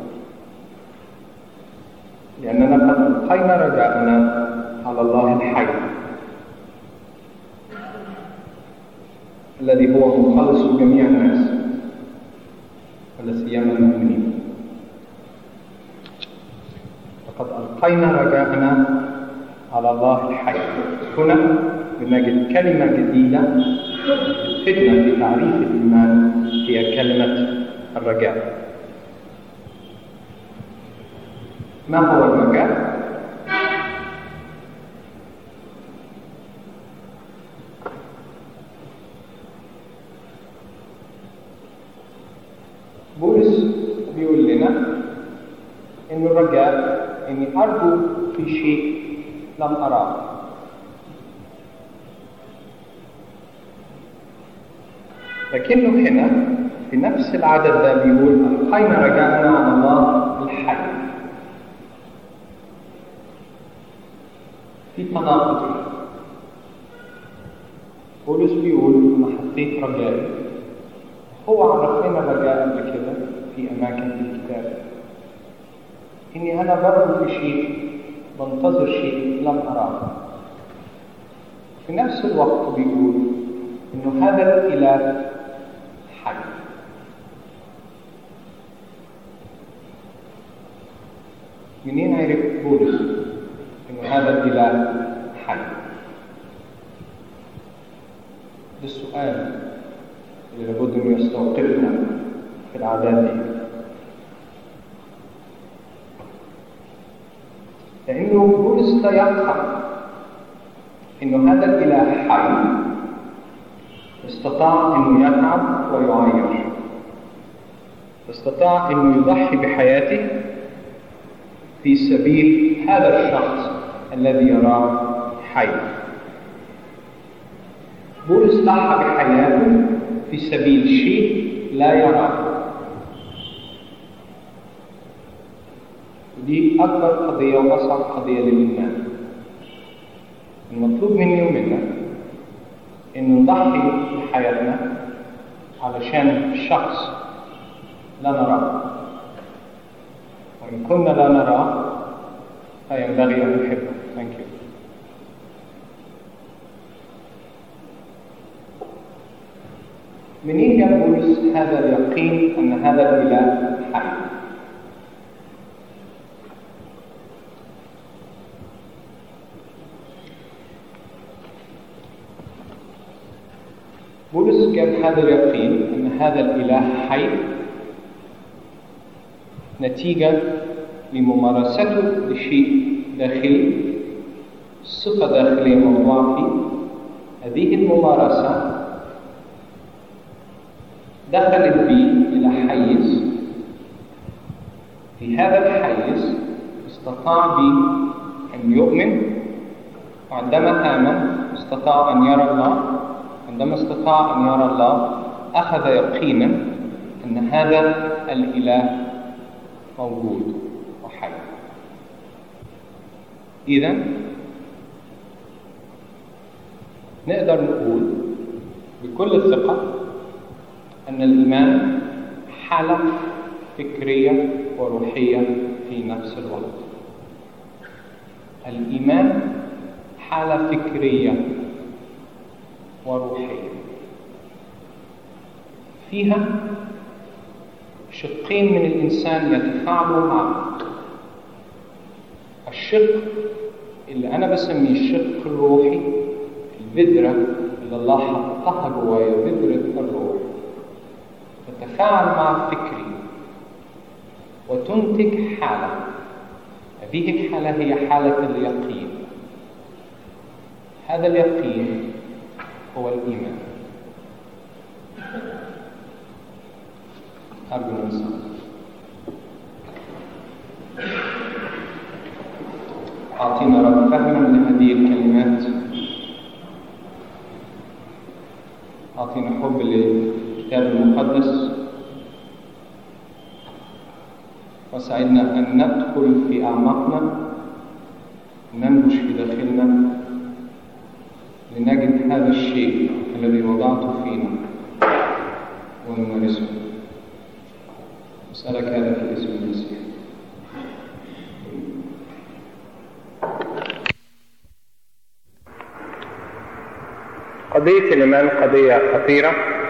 لأننا قد ألقينا رجاءنا على الله الحي الذي هو مخلص جميع الناس ولا سيما المؤمنين لقد ألقينا رجاءنا على الله الحي هنا بنجد كلمة جديدة تفيدنا في تعريف الإيمان هي كلمة الرجاء ما هو الرجاء؟ بولس بيقول لنا إن الرجاء إني أرجو في شيء لم أراه لكنه هنا في نفس العدد ده بيقول ألقينا رجاءنا على الله الحي في تناقض بولس بيقول أنا حطيت رجائي هو عرف لنا الرجاء قبل كده في أماكن في الكتاب إني أنا برجو في شيء بنتظر شيء لم أراه في نفس الوقت بيقول إنه هذا الإله حي منين عرف بولس إنه هذا الإله حي؟ ده السؤال اللي لابد أن يستوقفنا في العادات دي لأنه بولس تيقن إنه هذا الإله حي استطاع أنه يتعب ويعاير استطاع أنه يضحي بحياته في سبيل هذا الشخص الذي يراه حي بولس ضحى بحياته في سبيل شيء لا يراه دي أكبر قضية وأصعب قضية للإيمان المطلوب مني ومنك إن نضحي بحياتنا علشان شخص لا نراه وإن كنا لا نراه فينبغي أن نحبه Thank you. منين جاب بولس هذا اليقين أن هذا الإله حي؟ بولس جاب هذا اليقين أن هذا الإله حي نتيجة لممارسته لشيء داخلي صفة داخلية موضوعة فيه هذه الممارسة دخلت بي إلى حيز في هذا الحيز استطاع بي أن يؤمن وعندما آمن استطاع أن يرى الله عندما استطاع أن يرى الله أخذ يقينا أن هذا الإله موجود وحي إذا نقدر نقول بكل ثقة أن الإيمان حالة فكرية وروحية في نفس الوقت الإيمان حالة فكرية وروحية فيها شقين من الإنسان يتفاعلوا مع بعض الشق اللي أنا بسميه الشق الروحي البذرة اللي الله حطها جوايا بذرة الروح تتفاعل مع فكري وتنتج حالة هذه الحالة هي حالة اليقين هذا اليقين هو الإيمان أرجو الإنسان أعطينا رب فهما لهذه الكلمات أعطينا حب للكتاب المقدس وساعدنا أن ندخل في أعماقنا ننبش في داخلنا لنجد هذا الشيء الذي وضعته فينا ونمارسه أسألك هذا في اسم المسيح قضية الإيمان قضية خطيرة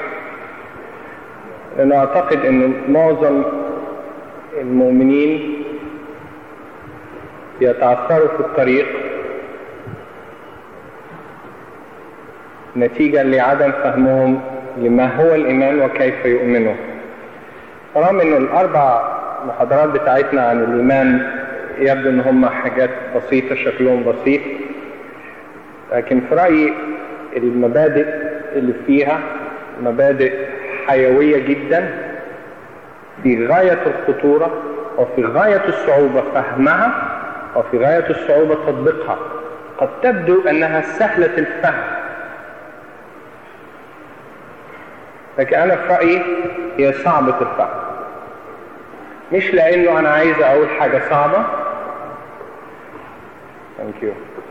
لأنه أعتقد أن معظم المؤمنين يتعثروا في الطريق نتيجة لعدم فهمهم لما هو الإيمان وكيف يؤمنه رغم أنه الأربع محاضرات بتاعتنا عن الإيمان يبدو أن هم حاجات بسيطة شكلهم بسيط لكن في رأيي المبادئ اللي فيها مبادئ حيوية جدا في غاية الخطورة وفي غاية الصعوبة فهمها وفي غاية الصعوبة تطبيقها قد تبدو أنها سهلة الفهم لكن أنا في رأيي هي صعبة الفهم مش لأنه أنا عايز أقول حاجة صعبة Thank you.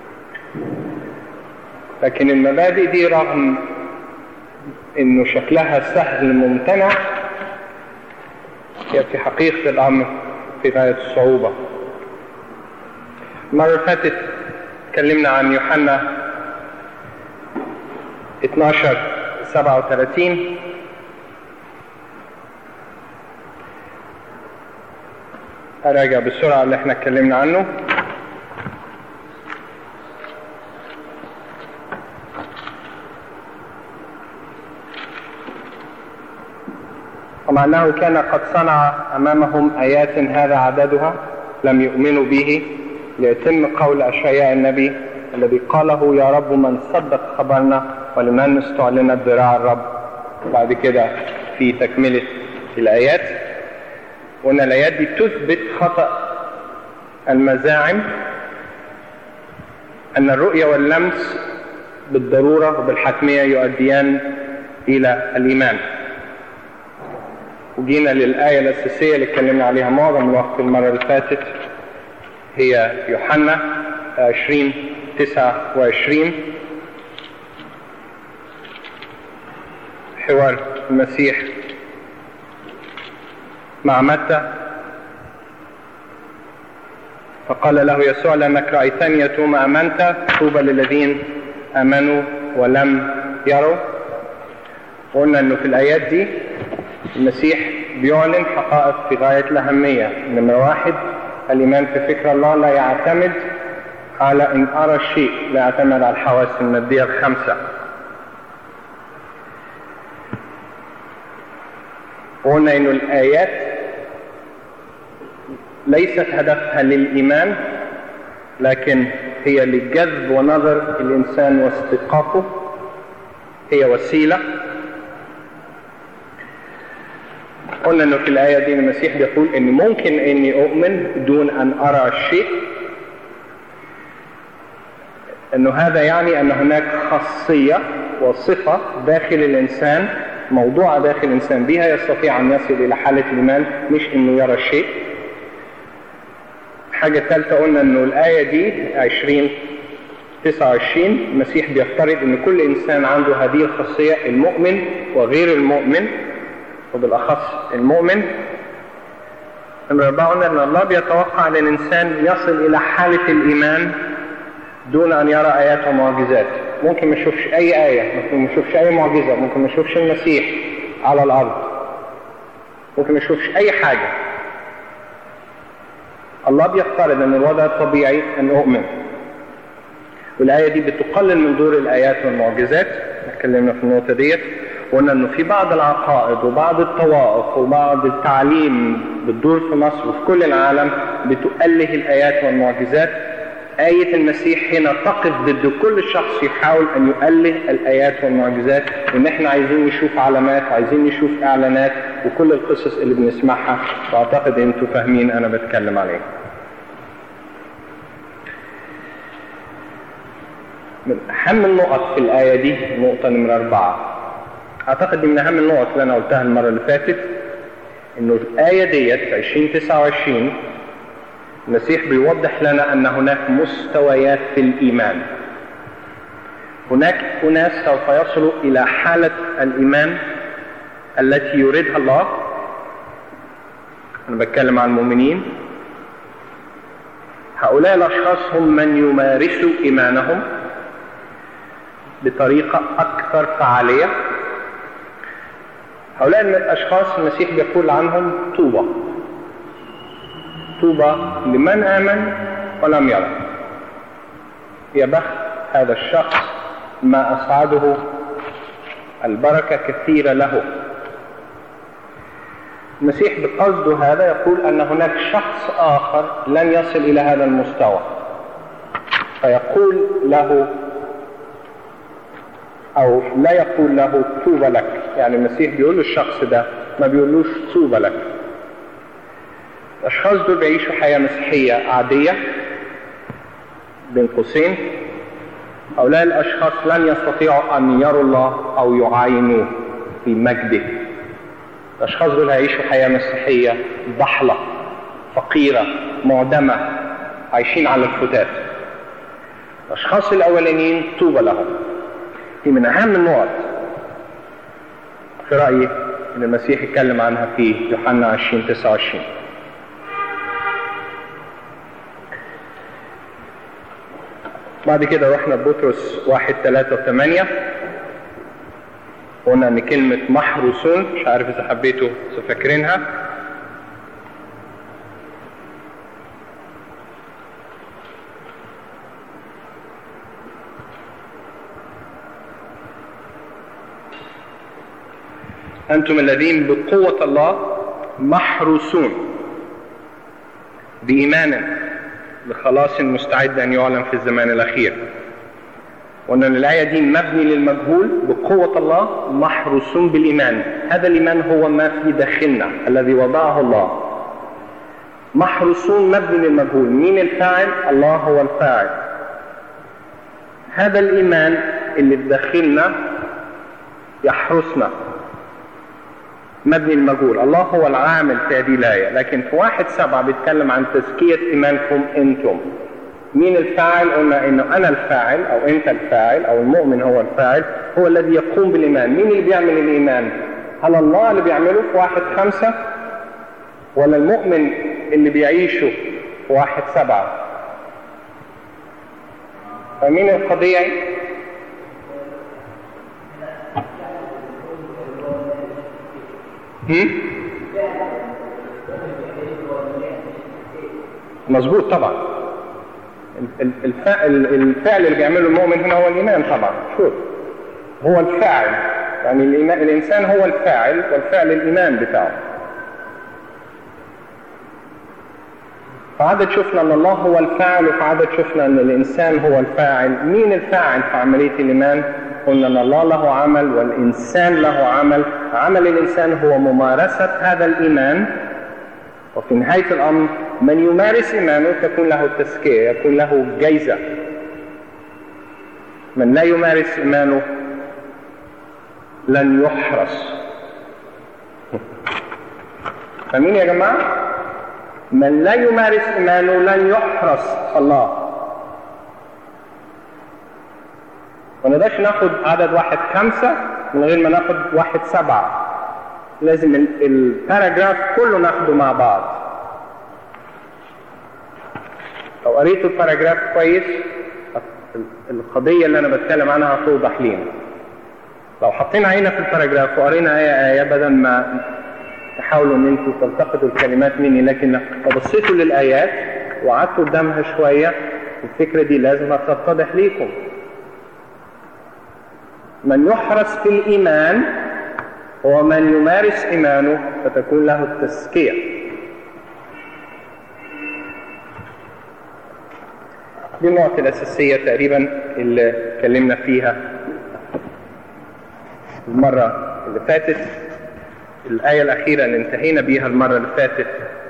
لكن المبادئ دي رغم انه شكلها سهل ممتنع هي في حقيقة الامر في غاية الصعوبة المرة اللي فاتت اتكلمنا عن يوحنا 12 37 اراجع بسرعة اللي احنا اتكلمنا عنه ومع أنه كان قد صنع أمامهم آيات هذا عددها لم يؤمنوا به ليتم قول أشعياء النبي الذي قاله يا رب من صدق خبرنا ولمن استعلنت ذراع الرب بعد كده في تكملة الآيات وأن الآيات دي تثبت خطأ المزاعم أن الرؤية واللمس بالضرورة وبالحتمية يؤديان إلى الإيمان وجينا للآية الأساسية اللي اتكلمنا عليها معظم الوقت المرة اللي فاتت هي يوحنا 20 29 حوار المسيح مع متى فقال له يسوع لأنك رأيتني يا توما أمنت طوبى للذين آمنوا ولم يروا قلنا أنه في الآيات دي المسيح بيعلن حقائق في غاية الأهمية نمرة واحد الإيمان في فكر الله لا يعتمد على إن أرى الشيء لا يعتمد على الحواس المادية الخمسة قلنا إنه الآيات ليست هدفها للإيمان لكن هي لجذب ونظر الإنسان واستيقاظه هي وسيلة قلنا انه في الآية دي المسيح بيقول ان ممكن اني اؤمن دون ان ارى الشيء انه هذا يعني ان هناك خاصية وصفة داخل الانسان موضوعة داخل الانسان بها يستطيع ان يصل الى حالة الايمان مش انه يرى الشيء حاجة ثالثة قلنا انه الآية دي 20 29 المسيح بيفترض ان كل انسان عنده هذه الخاصية المؤمن وغير المؤمن وبالأخص المؤمن نمرة أربعة قلنا أن الله بيتوقع أن الإنسان يصل إلى حالة الإيمان دون أن يرى آيات ومعجزات ممكن ما يشوفش أي آية ممكن ما يشوفش أي معجزة ممكن ما يشوفش المسيح على الأرض ممكن ما يشوفش أي حاجة الله بيفترض أن الوضع الطبيعي أن أؤمن والآية دي بتقلل من دور الآيات والمعجزات اتكلمنا في النقطة ديت قلنا انه في بعض العقائد وبعض الطوائف وبعض التعليم بتدور في مصر وفي كل العالم بتؤله الايات والمعجزات آية المسيح هنا تقف ضد كل شخص يحاول أن يؤله الآيات والمعجزات وإن إحنا عايزين نشوف علامات وعايزين نشوف إعلانات وكل القصص اللي بنسمعها وأعتقد أنتوا فاهمين أنا بتكلم عليه. من أهم النقط في الآية دي نقطة نمرة أربعة اعتقد دي من اهم النقط اللي انا قلتها المره اللي فاتت انه الايه ديت في 2029 المسيح بيوضح لنا ان هناك مستويات في الايمان هناك اناس سوف يصلوا الى حاله الايمان التي يريدها الله انا بتكلم عن المؤمنين هؤلاء الاشخاص هم من يمارسوا ايمانهم بطريقه اكثر فعاليه هؤلاء الأشخاص المسيح بيقول عنهم طوبى طوبى لمن آمن ولم يرى يا بخت هذا الشخص ما أسعده البركة كثيرة له المسيح بقصده هذا يقول أن هناك شخص آخر لن يصل إلى هذا المستوى فيقول له أو لا يقول له توبة لك يعني المسيح بيقول للشخص ده ما بيقولوش توبة لك الأشخاص دول بيعيشوا حياة مسيحية عادية بين قوسين هؤلاء الأشخاص لن يستطيعوا أن يروا الله أو يعاينوه في مجده الأشخاص دول هيعيشوا حياة مسيحية ضحلة فقيرة معدمة عايشين على الفتات الأشخاص الأولانيين طوبى لهم دي من أهم النقط في رأيي إن المسيح اتكلم عنها في يوحنا 20 29 بعد كده رحنا بطرس واحد ثلاثة وثمانية قلنا ان كلمة محروسون مش عارف اذا حبيتوا فاكرينها أنتم الذين بقوة الله محروسون بإيمان لخلاص مستعد أن يعلن في الزمان الأخير وأن الآية دي مبني للمجهول بقوة الله محروسون بالإيمان هذا الإيمان هو ما في داخلنا الذي وضعه الله محروسون مبني للمجهول مين الفاعل الله هو الفاعل هذا الإيمان اللي في داخلنا يحرسنا مبني المجهول الله هو العامل في هذه الآية لكن في واحد سبعة بيتكلم عن تزكية إيمانكم أنتم مين الفاعل قلنا انه انا الفاعل او انت الفاعل او المؤمن هو الفاعل هو الذي يقوم بالايمان مين اللي بيعمل الايمان هل الله اللي بيعمله في واحد خمسة ولا المؤمن اللي بيعيشه في واحد سبعة فمين القضية هم؟ مظبوط طبعا الفعل, الفعل اللي بيعمله المؤمن هنا هو الإيمان طبعا شوف هو الفاعل يعني الإيمان الإنسان هو الفاعل والفعل الإيمان بتاعه فعدد شفنا أن الله هو الفاعل وفعدد شفنا أن الإنسان هو الفاعل مين الفاعل في عملية الإيمان قلنا أن الله له عمل والإنسان له عمل عمل الإنسان هو ممارسة هذا الإيمان وفي نهاية الأمر من يمارس إيمانه تكون له تزكية يكون له جيزة من لا يمارس إيمانه لن يحرس فمين يا جماعة من لا يمارس إيمانه لن يحرس الله ما نقدرش ناخد عدد واحد خمسة من غير ما ناخد واحد سبعة لازم الباراجراف كله ناخده مع بعض لو قريتوا الباراجراف كويس القضية اللي أنا بتكلم عنها هتوضح لينا لو حطينا عينا في الباراجراف وقرينا آية آية بدل ما تحاولوا ان انتوا تلتقطوا الكلمات مني لكن لو بصيتوا للآيات وقعدتوا قدامها شوية الفكرة دي لازم هتتضح ليكم من يحرس في الإيمان هو من يمارس إيمانه فتكون له التزكية دي النقطة الأساسية تقريبا اللي اتكلمنا فيها المرة اللي فاتت الآية الأخيرة اللي انتهينا بيها المرة اللي فاتت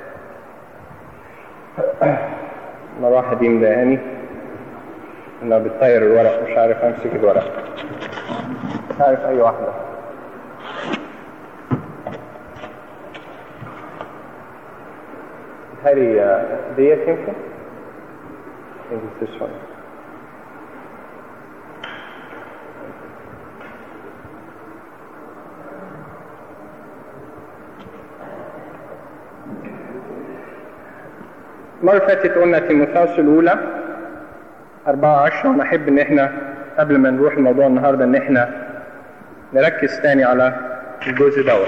مروحة دي مضايقاني انها بتطير الورق مش عارف امسك الورق مش عارف اي واحدة هذه ديت يمكن I think it's this one. المرة اللي فاتت قلنا تيموثاوس الأولى 14 وأنا أحب إن إحنا قبل ما نروح الموضوع النهاردة إن إحنا نركز تاني على الجزء دوت.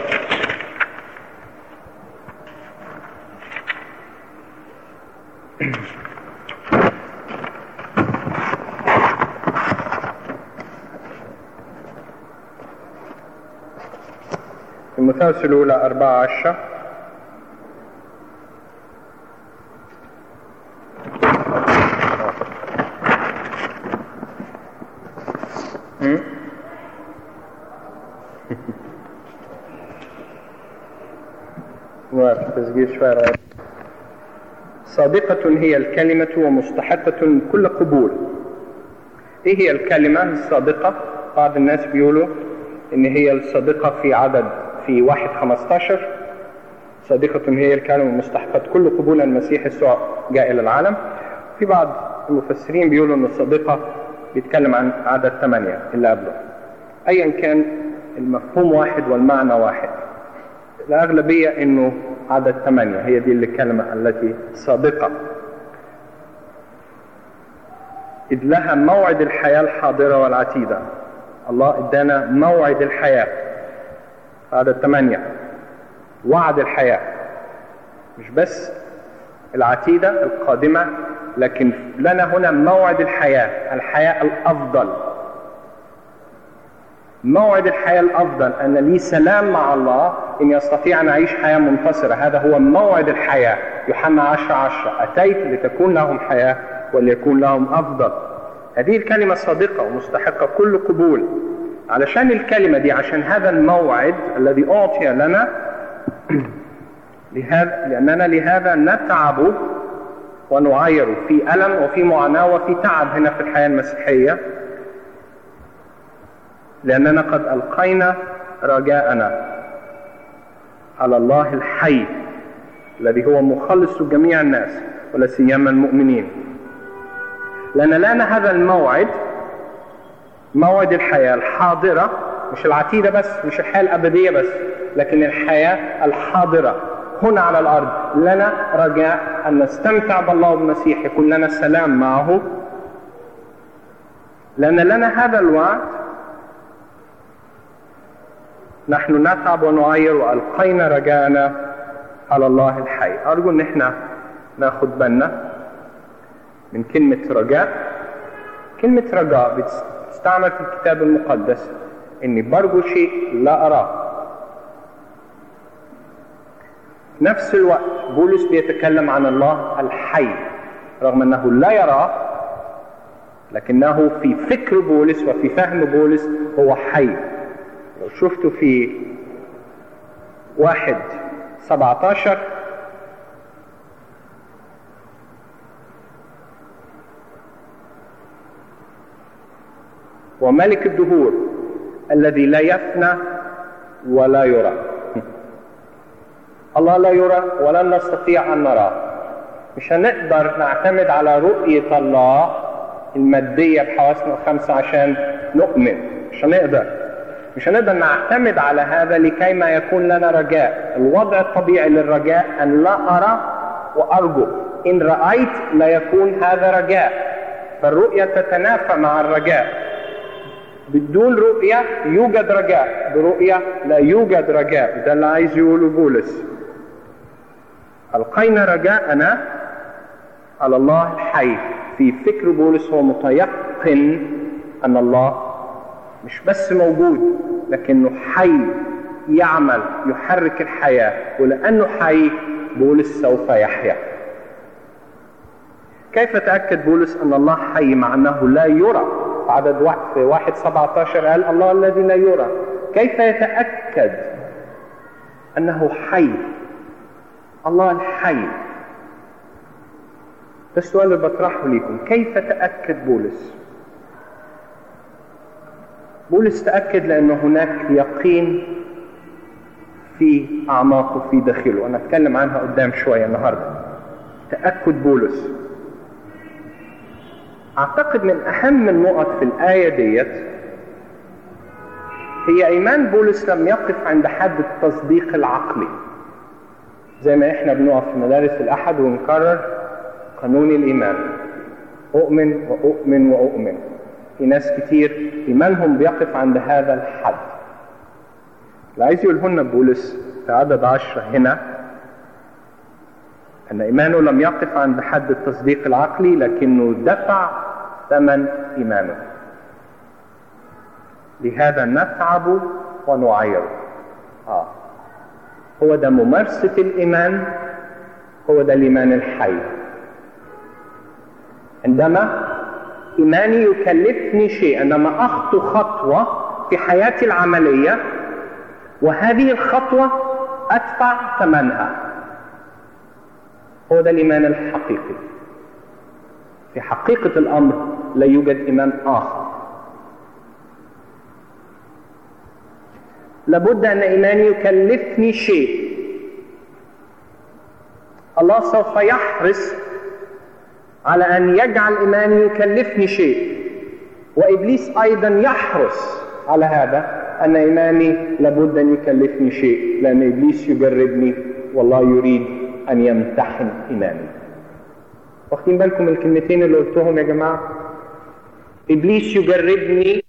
تيموثاوس الأولى أربعة عشرة واقف تسجيل شوية صادقة هي الكلمة ومستحقة كل قبول ايه هي الكلمة الصادقة بعض الناس بيقولوا ان هي الصادقة في عدد في واحد خمستاشر صادقة هي الكلمة المستحقة كل قبول المسيح يسوع جاء الى العالم في بعض المفسرين بيقولوا ان الصادقة بيتكلم عن عدد ثمانية اللي قبله ايا كان المفهوم واحد والمعنى واحد الأغلبية إنه عدد ثمانية هي دي الكلمة التي صادقة إذ لها موعد الحياة الحاضرة والعتيدة الله ادانا موعد الحياة عدد ثمانية وعد الحياة مش بس العتيدة القادمة لكن لنا هنا موعد الحياة الحياة الأفضل موعد الحياة الأفضل أن لي سلام مع الله إن يستطيع أن أعيش حياة منتصرة هذا هو موعد الحياة يوحنا عشر عشرة أتيت لتكون لهم حياة وليكون لهم أفضل هذه الكلمة صادقة ومستحقة كل قبول علشان الكلمة دي عشان هذا الموعد الذي أعطي لنا لهذا لأننا لهذا نتعب ونعاير في ألم وفي معاناة وفي تعب هنا في الحياة المسيحية لأننا قد ألقينا رجاءنا على الله الحي الذي هو مخلص جميع الناس ولا سيما المؤمنين لأن لنا هذا الموعد موعد الحياة الحاضرة مش العتيدة بس مش الحياة الأبدية بس لكن الحياة الحاضرة هنا على الأرض لنا رجاء أن نستمتع بالله بالمسيح يكون لنا سلام معه لأن لنا هذا الوعد نحن نتعب ونعير وألقينا رجاءنا على الله الحي أرجو أن احنا ناخد بالنا من كلمة رجاء كلمة رجاء بتستعمل في الكتاب المقدس إني برجو شيء لا أراه نفس الوقت بولس بيتكلم عن الله الحي رغم أنه لا يراه لكنه في فكر بولس وفي فهم بولس هو حي لو شفتوا في واحد سبعة عشر وملك الدهور الذي لا يفنى ولا يرى الله لا يرى ولن نستطيع أن نراه مش هنقدر نعتمد على رؤية الله المادية بحواسنا الخمسة عشان نؤمن مش هنقدر مش هنقدر نعتمد على هذا لكي ما يكون لنا رجاء الوضع الطبيعي للرجاء أن لا أرى وأرجو إن رأيت لا يكون هذا رجاء فالرؤية تتنافى مع الرجاء بدون رؤية يوجد رجاء برؤية لا يوجد رجاء ده اللي عايز يقوله بولس ألقينا رجاءنا على الله الحي في فكر بولس هو متيقن أن الله مش بس موجود لكنه حي يعمل يحرك الحياة ولأنه حي بولس سوف يحيا كيف تأكد بولس أن الله حي مع أنه لا يرى عدد واحد في واحد سبعة عشر قال الله الذي لا يرى كيف يتأكد أنه حي الله الحي ده السؤال اللي بطرحه لكم كيف تأكد بولس بولس تأكد لأن هناك يقين في أعماقه في داخله وأنا أتكلم عنها قدام شوية النهاردة تأكد بولس أعتقد من أهم النقط في الآية ديت هي إيمان بولس لم يقف عند حد التصديق العقلي زي ما إحنا بنقف في مدارس الأحد ونكرر قانون الإيمان أؤمن وأؤمن وأؤمن في ناس كتير إيمانهم بيقف عند هذا الحد اللي عايز يقوله لنا بولس في عدد عشرة هنا أن إيمانه لم يقف عند حد التصديق العقلي لكنه دفع ثمن إيمانه لهذا نتعب ونعير آه. هو ده ممارسة الإيمان هو ده الإيمان الحي عندما إيماني يكلفني شيء عندما أخطو خطوة في حياتي العملية وهذه الخطوة أدفع ثمنها هو ده الإيمان الحقيقي في حقيقة الأمر لا يوجد إيمان آخر لابد أن إيماني يكلفني شيء الله سوف يحرص على أن يجعل إيماني يكلفني شيء وإبليس أيضا يحرص على هذا أن إيماني لابد أن يكلفني شيء لأن إبليس يجربني والله يريد أن يمتحن إيماني واخدين بالكم الكلمتين اللي قلتهم يا جماعة إبليس يجربني